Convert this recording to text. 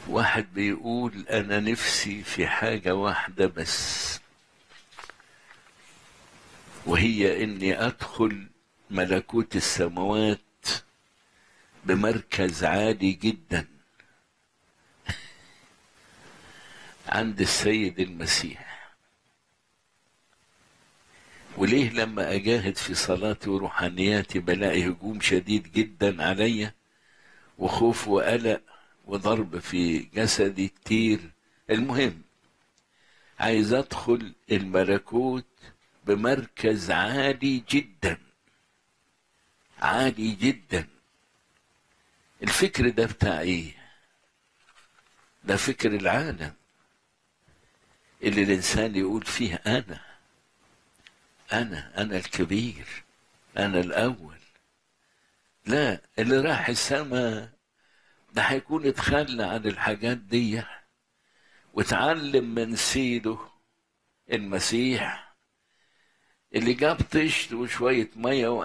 واحد بيقول أنا نفسي في حاجة واحدة بس وهي إني أدخل ملكوت السماوات بمركز عالي جدا عند السيد المسيح وليه لما أجاهد في صلاتي وروحانياتي بلاقي هجوم شديد جدا عليا وخوف وقلق وضرب في جسدي كتير المهم عايز أدخل الملكوت بمركز عالي جدا عالي جدا الفكر ده بتاع ايه ده فكر العالم اللي الانسان يقول فيه انا انا انا الكبير انا الاول لا اللي راح السماء ده هيكون اتخلى عن الحاجات دي واتعلم من سيده المسيح اللي جاب طشت وشوية مية